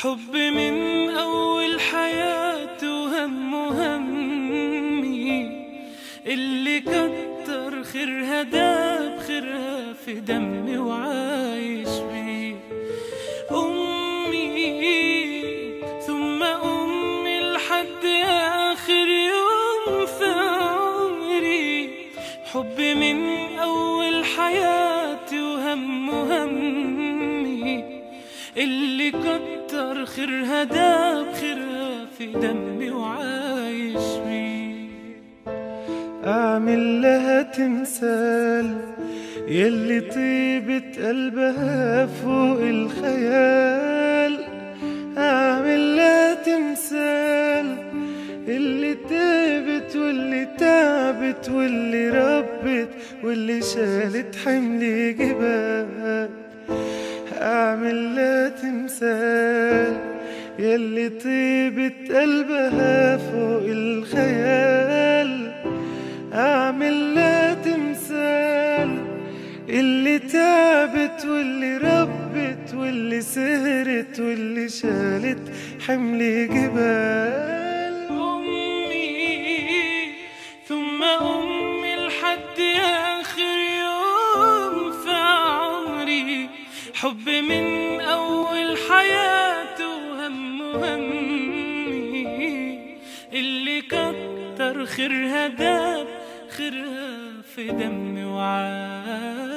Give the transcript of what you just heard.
حب من أول حياتي وهم همي اللي كتر خيرها داب خيرها في دمي وعايش بيه أمي ثم أمي لحد آخر يوم في عمري حب من أول حياتي وهم همي اللي كتر خيرها داب خيرها في دمي وعايش بيه أعمل لها تمثال يلي طيبة قلبها فوق الخيال أعمل لها تمثال اللي تعبت واللي تعبت واللي ربت واللي شالت حمل جبال أعمل لها تمثال يلي طيبة قلبها فوق الخيال أعمل لها تمثال اللي تعبت واللي ربت واللي سهرت واللي شالت حمل جبال أمي ثم أمي لحد آخر يوم في عمري حب من أول حياتي وهم همي اللي كتر خيرها داب خيرها في دمي وعاش